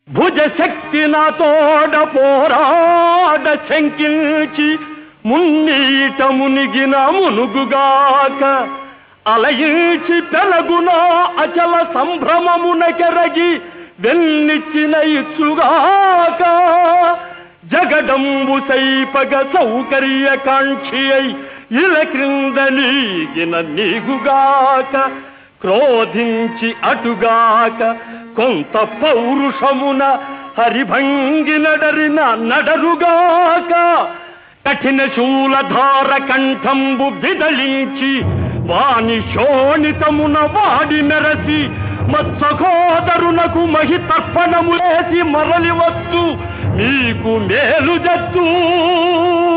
భుజ శక్తి నాతోడ పోరాడ శంకించి మున్నీట మునిగిన మునుగుగాక అలయించి పెలగున అచల సంభ్రమమున కెరగి వెన్నిచ్చిన ఇచ్చుగాక జగడంబు సైపగ సౌకర్య కాంక్షి అయి ఇల క్రింద నీగిన నీగుగాక క్రోధించి అటుగాక కొంత పౌరుషమున హరిభంగి నడరిన నడరుగాక కఠిన శూలధార కంఠంబు విదలించి వాని శోణితమున వాడి మెరసి మత్సఖోదరునకు మహి తర్పణము వేసి మరలి వద్దు మీకు మేలు జద్దు